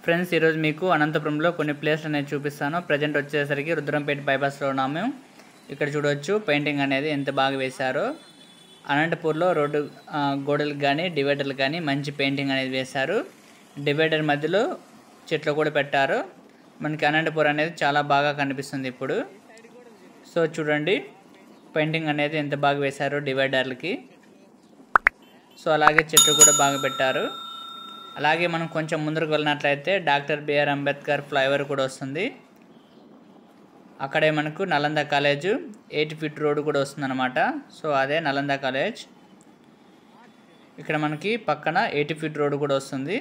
friends ఈరోజు మీకు అనంతపురంలో కొన్ని ప్లేస్లు అనేది చూపిస్తాను ప్రజెంట్ వచ్చేసరికి రుద్రంపేట బైపాస్లో ఉన్నాము ఇక్కడ చూడవచ్చు పెయింటింగ్ అనేది ఎంత బాగా వేశారో అనంతపూర్లో రోడ్డు ఆ, గోడలకు కానీ డివైడర్లకు కానీ మంచి పెయింటింగ్ అనేది వేశారు డివైడర్ మధ్యలో చెట్లు కూడా పెట్టారు మనకి అనంతపూర్ అనేది చాలా బాగా కనిపిస్తుంది ఇప్పుడు సో చూడండి పెయింటింగ్ అనేది ఎంత బాగా వేశారో డివైడర్లకి సో అలాగే చెట్లు కూడా బాగా పెట్టారు అలాగే మనం కొంచెం ముందుకు వెళ్ళినట్లయితే డాక్టర్ బిఆర్ అంబేద్కర్ ఫ్లైఓవర్ కూడా వస్తుంది అక్కడే మనకు Nalanda college eight feet road కూడా వస్తుందన్నమాట సో అదే నలంద కాలేజ్ ఇక్కడ మనకి పక్కన ఎయిటీ ఫీట్ రోడ్ కూడా వస్తుంది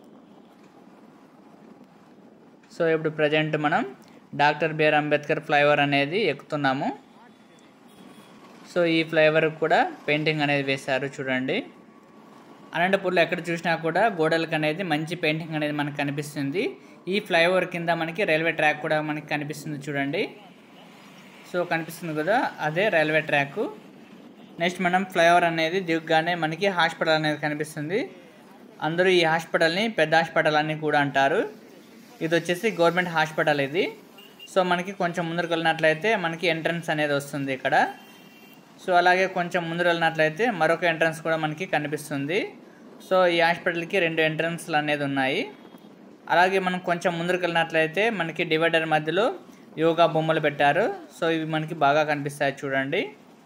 సో ఇప్పుడు ప్రజెంట్ మనం డాక్టర్ బిఆర్ అంబేద్కర్ ఫ్లైఓవర్ అనేది ఎక్కుతున్నాము సో ఈ ఫ్లైఓవర్ కూడా పెయింటింగ్ అనేది వేశారు చూడండి అనంతపూర్లో ఎక్కడ చూసినా కూడా గోడలకు అనేది మంచి పెయింటింగ్ అనేది మనకు కనిపిస్తుంది ఈ ఫ్లైఓవర్ కింద మనకి రైల్వే ట్రాక్ కూడా మనకి కనిపిస్తుంది చూడండి సో కనిపిస్తుంది కదా అదే రైల్వే ట్రాక్ నెక్స్ట్ మనం ఫ్లైఓవర్ అనేది దిగగానే మనకి హాస్పిటల్ అనేది కనిపిస్తుంది అందరూ ఈ హాస్పిటల్ని పెద్ద హాస్పిటల్ అని కూడా అంటారు ఇది వచ్చేసి గవర్నమెంట్ హాస్పిటల్ ఇది సో మనకి కొంచెం ముందుకు వెళ్ళినట్లయితే మనకి ఎంట్రన్స్ అనేది వస్తుంది ఇక్కడ సో అలాగే కొంచెం ముందు వెళ్ళినట్లయితే మరొక ఎంట్రన్స్ కూడా మనకి కనిపిస్తుంది సో ఈ హాస్పిటల్కి రెండు ఎంట్రన్స్లు అనేది ఉన్నాయి అలాగే మనం కొంచెం ముందుకు వెళ్ళినట్లయితే మనకి డివైడర్ మధ్యలో యోగా బొమ్మలు పెట్టారు సో ఇవి మనకి బాగా కనిపిస్తాయి చూడండి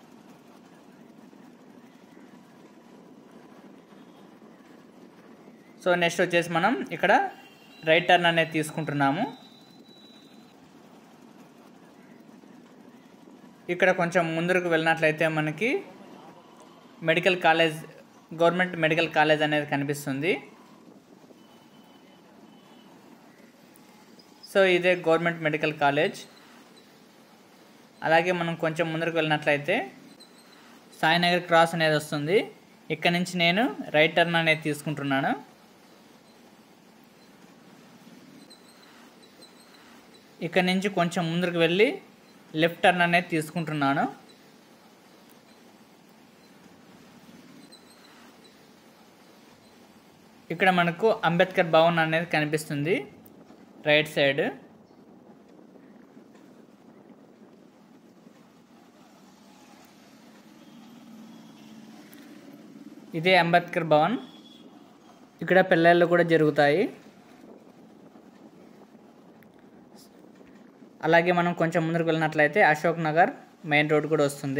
సో నెక్స్ట్ వచ్చేసి మనం ఇక్కడ రైట్ టర్న్ అనేది తీసుకుంటున్నాము ఇక్కడ కొంచెం ముందుకు వెళ్ళినట్లయితే మనకి medical college government medical college అనేది కనిపిస్తుంది సో ఇదే గవర్నమెంట్ మెడికల్ కాలేజ్ అలాగే మనం కొంచెం ముందుకు వెళ్ళినట్లయితే సాయినగర్ క్రాస్ అనేది వస్తుంది ఇక్కడ నుంచి నేను రైట్ టర్న్ అనేది తీసుకుంటున్నాను ఇక్కడ నుంచి కొంచెం ముందుకు వెళ్ళి లెఫ్ట్ టర్న్ అనేది తీసుకుంటున్నాను ఇక్కడ మనకు అంబేద్కర్ భవన్ అనేది కనిపిస్తుంది రైట్ సైడ్ ఇదే అంబేద్కర్ భవన్ ఇక్కడ పిల్లలు కూడా జరుగుతాయి అలాగే మనం కొంచెం ముందుకు వెళ్ళినట్లయితే అశోక్ నగర్ మెయిన్ రోడ్ కూడా వస్తుంది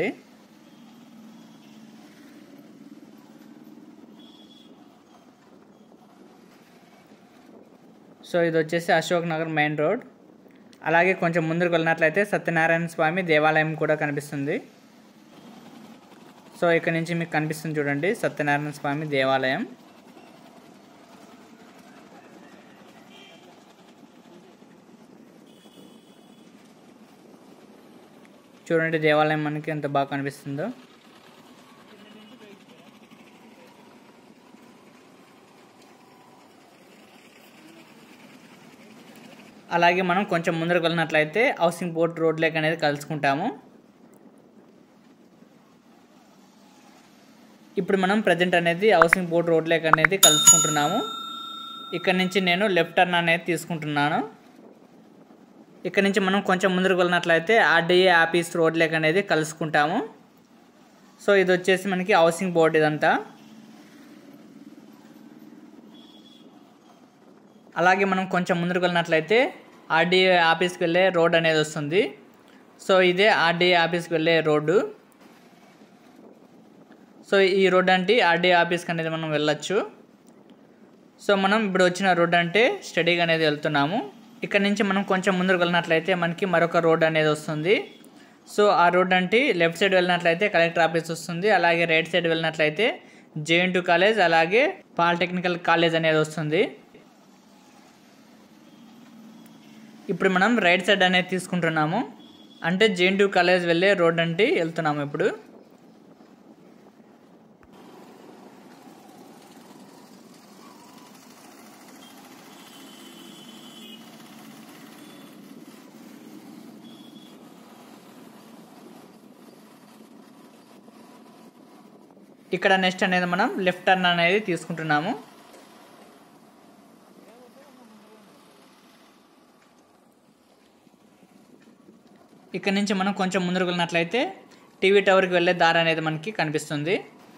సో ఇది వచ్చేసి అశోక్ నగర్ మెయిన్ రోడ్ అలాగే కొంచెం ముందుకు వెళ్ళినట్లయితే సత్యనారాయణ స్వామి దేవాలయం కూడా కనిపిస్తుంది సో ఇక్కడ నుంచి మీకు కనిపిస్తుంది చూడండి సత్యనారాయణ స్వామి దేవాలయం చూడండి దేవాలయం మనకి ఎంత బాగా కనిపిస్తుందో అలాగే మనం కొంచెం ముందరకు వెళ్ళినట్లయితే హౌసింగ్ బోర్డ్ రోడ్ లేక్ అనేది కలుసుకుంటాము ఇప్పుడు మనం ప్రజెంట్ అనేది హౌసింగ్ బోర్డ్ రోడ్ లేక్ అనేది కలుసుకుంటున్నాము ఇక్కడ నుంచి నేను లెఫ్ట్ టర్న్ అనేది తీసుకుంటున్నాను ఇక్కడ నుంచి మనం కొంచెం ముందుకు వెళ్ళినట్లయితే ఆర్డీఏ ఆఫీస్ రోడ్ లేక్ అనేది కలుసుకుంటాము సో ఇది వచ్చేసి మనకి హౌసింగ్ బోర్డ్ ఇదంతా అలాగే మనం కొంచెం ముందుకు వెళ్ళినట్లయితే ఆర్డీఏ ఆఫీస్కి వెళ్ళే రోడ్ అనేది వస్తుంది సో ఇదే ఆర్డీఏ ఆఫీస్కి వెళ్ళే రోడ్డు సో ఈ రోడ్ అంటే ఆర్డీఏ ఆఫీస్కి అనేది మనం వెళ్ళొచ్చు సో మనం ఇప్పుడు వచ్చిన రోడ్ అంటే స్టడీగా అనేది వెళ్తున్నాము ఇక్కడ నుంచి మనం కొంచెం ముందుకు వెళ్ళినట్లయితే మనకి మరొక రోడ్ అనేది వస్తుంది సో ఆ రోడ్ అంటే లెఫ్ట్ సైడ్ వెళ్ళినట్లయితే కలెక్టర్ ఆఫీస్ వస్తుంది అలాగే రైట్ సైడ్ వెళ్ళినట్లయితే జేఎన్టు కాలేజ్ అలాగే పాలిటెక్నికల్ కాలేజ్ అనేది వస్తుంది ఇప్పుడు మనం రైట్ సైడ్ అనేది తీసుకుంటున్నాము అంటే జేఎన్టు కాలేజ్ వెళ్ళే రోడ్ అంటే వెళ్తున్నాము ఇప్పుడు ఇక్కడ నెక్స్ట్ అనేది మనం లెఫ్ట్ టర్న్ అనేది తీసుకుంటున్నాము ఇక్కడ నుంచి మనం కొంచెం ముందుకు వెళ్ళినట్లయితే టీవీ టవర్కి వెళ్ళే దారి అనేది మనకి కనిపిస్తుంది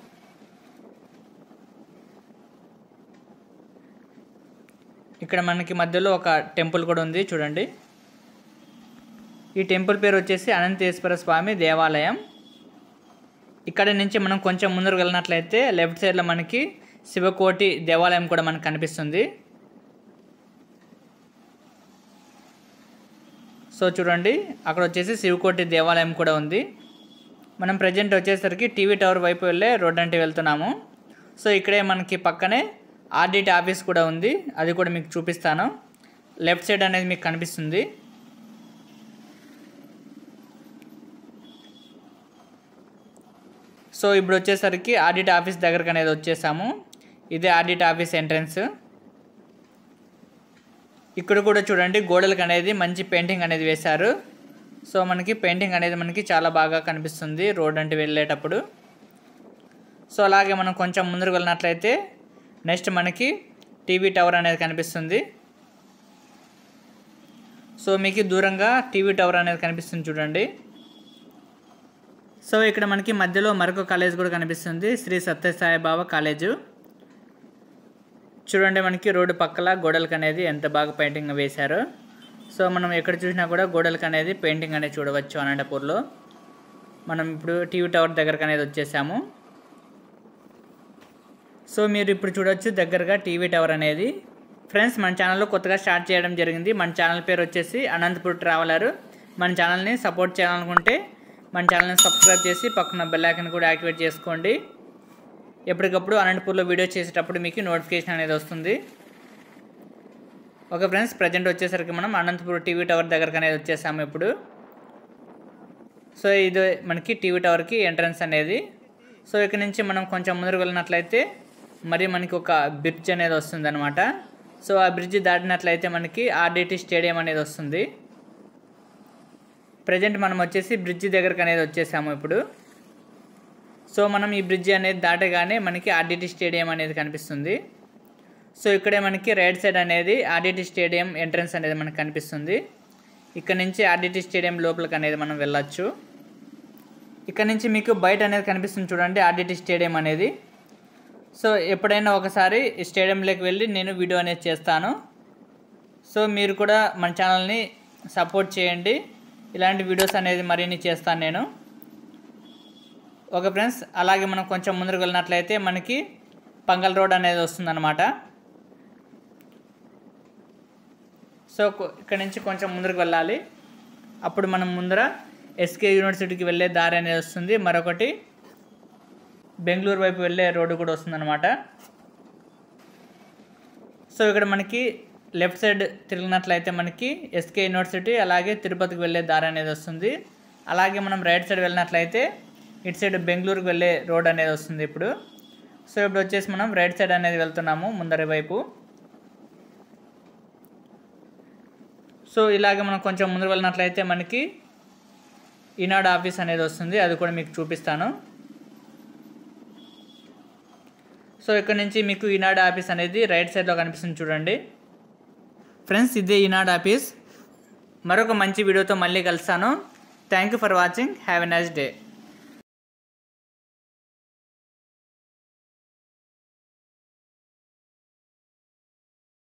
ఇక్కడ మనకి మధ్యలో ఒక టెంపుల్ కూడా ఉంది చూడండి ఈ టెంపుల్ పేరు వచ్చేసి అనంతేశ్వర స్వామి దేవాలయం ఇక్కడ నుంచి మనం కొంచెం ముందుకు వెళ్ళినట్లయితే లెఫ్ట్ సైడ్లో మనకి శివకోటి దేవాలయం కూడా మనకు కనిపిస్తుంది సో చూడండి అక్కడ వచ్చేసి శివకోటి దేవాలయం కూడా ఉంది మనం ప్రజెంట్ వచ్చేసరికి టీవీ టవర్ వైపు వెళ్ళే రోడ్ అంటే వెళ్తున్నాము సో ఇక్కడే మనకి పక్కనే ఆర్డిట్ ఆఫీస్ కూడా ఉంది అది కూడా మీకు చూపిస్తాను లెఫ్ట్ సైడ్ అనేది మీకు కనిపిస్తుంది సో ఇప్పుడు వచ్చేసరికి ఆడిట్ ఆఫీస్ దగ్గరకు అనేది వచ్చేసాము ఇదే ఆడిట్ ఆఫీస్ ఎంట్రన్స్ ఇక్కడ కూడా చూడండి గోడలకు అనేది మంచి పెయింటింగ్ అనేది వేశారు సో మనకి పెయింటింగ్ అనేది మనకి చాలా బాగా కనిపిస్తుంది రోడ్ అంటే వెళ్ళేటప్పుడు సో అలాగే మనం కొంచెం ముందుకు వెళ్ళినట్లయితే నెక్స్ట్ మనకి టీవీ టవర్ అనేది కనిపిస్తుంది సో మీకు దూరంగా టీవీ టవర్ అనేది కనిపిస్తుంది చూడండి సో ఇక్కడ మనకి మధ్యలో మరొక కాలేజ్ కూడా కనిపిస్తుంది శ్రీ సత్యసాయి బాబా కాలేజు చూడండి మనకి రోడ్డు పక్కల గోడలకు అనేది ఎంత బాగా పెయింటింగ్ వేశారో సో మనం ఎక్కడ చూసినా కూడా గోడలకు అనేది పెయింటింగ్ అనేది చూడవచ్చు అనంతపూర్లో మనం ఇప్పుడు టీవీ టవర్ దగ్గరకు అనేది వచ్చేసాము సో మీరు ఇప్పుడు చూడొచ్చు దగ్గరగా టీవీ టవర్ అనేది ఫ్రెండ్స్ మన ఛానల్లో కొత్తగా స్టార్ట్ చేయడం జరిగింది మన ఛానల్ పేరు వచ్చేసి అనంతపూర్ ట్రావెలర్ మన ఛానల్ని సపోర్ట్ చేయాలనుకుంటే మన ఛానల్ని సబ్స్క్రైబ్ చేసి పక్కన బెల్ ఐకన్ కూడా యాక్టివేట్ చేసుకోండి ఎప్పటికప్పుడు అనంతపూర్లో వీడియో చేసేటప్పుడు మీకు నోటిఫికేషన్ అనేది వస్తుంది ఓకే ఫ్రెండ్స్ ప్రజెంట్ వచ్చేసరికి మనం అనంతపూర్ టీవీ టవర్ దగ్గరకు అనేది వచ్చేసాము ఇప్పుడు సో ఇది మనకి టీవీ టవర్కి ఎంట్రన్స్ అనేది సో ఇక్కడ నుంచి మనం కొంచెం ముందుకు వెళ్ళినట్లయితే మరి మనకి ఒక బ్రిడ్జ్ అనేది వస్తుంది అనమాట సో ఆ బ్రిడ్జ్ దాటినట్లయితే మనకి ఆర్డిటి స్టేడియం అనేది వస్తుంది ప్రజెంట్ మనం వచ్చేసి బ్రిడ్జ్ దగ్గరకు అనేది వచ్చేసాము ఇప్పుడు సో మనం ఈ బ్రిడ్జ్ అనేది దాటగానే మనకి ఆర్డిటి స్టేడియం అనేది కనిపిస్తుంది సో ఇక్కడే మనకి రైట్ సైడ్ అనేది ఆర్డిటి స్టేడియం ఎంట్రన్స్ అనేది మనకు కనిపిస్తుంది ఇక్కడ నుంచి ఆర్డిటి స్టేడియం లోపలికి అనేది మనం వెళ్ళొచ్చు ఇక్కడ నుంచి మీకు బయట అనేది కనిపిస్తుంది చూడండి ఆర్డిటి స్టేడియం అనేది సో ఎప్పుడైనా ఒకసారి ఈ స్టేడియంలోకి వెళ్ళి నేను వీడియో అనేది చేస్తాను సో మీరు కూడా మన ఛానల్ని సపోర్ట్ చేయండి ఇలాంటి వీడియోస్ అనేది మరిన్ని చేస్తాను నేను ఓకే ఫ్రెండ్స్ అలాగే మనం కొంచెం ముందుకు వెళ్ళినట్లయితే మనకి పంగల్ రోడ్ అనేది వస్తుందన్నమాట సో కొ- ఇక్కడ నుంచి కొంచెం ముందుకు వెళ్ళాలి అప్పుడు మనం ముందర ఎస్కే యూనివర్సిటీకి వెళ్ళే దారి అనేది వస్తుంది మరొకటి బెంగళూరు వైపు వెళ్ళే రోడ్డు కూడా వస్తుందన్నమాట సో ఇక్కడ మనకి లెఫ్ట్ సైడ్ తిరిగినట్లయితే మనకి ఎస్కే యూనివర్సిటీ అలాగే తిరుపతికి వెళ్ళే దారి అనేది వస్తుంది అలాగే మనం రైట్ సైడ్ వెళ్ళినట్లయితే ఇటు సైడ్ బెంగళూరుకి వెళ్ళే రోడ్ అనేది వస్తుంది ఇప్పుడు సో ఇప్పుడు వచ్చేసి మనం రైట్ సైడ్ అనేది వెళ్తున్నాము ముందరి వైపు సో ఇలాగే మనం కొంచెం ముందుకు వెళ్ళినట్లయితే మనకి ఈనాడు ఆఫీస్ అనేది వస్తుంది అది కూడా మీకు చూపిస్తాను సో ఇక్కడ నుంచి మీకు ఈనాడు ఆఫీస్ అనేది రైట్ సైడ్లో కనిపిస్తుంది చూడండి ఫ్రెండ్స్ ఇదే ఈనాడు ఆఫీస్ మరొక మంచి వీడియోతో మళ్ళీ కలుస్తాను thank you for watching have a nice day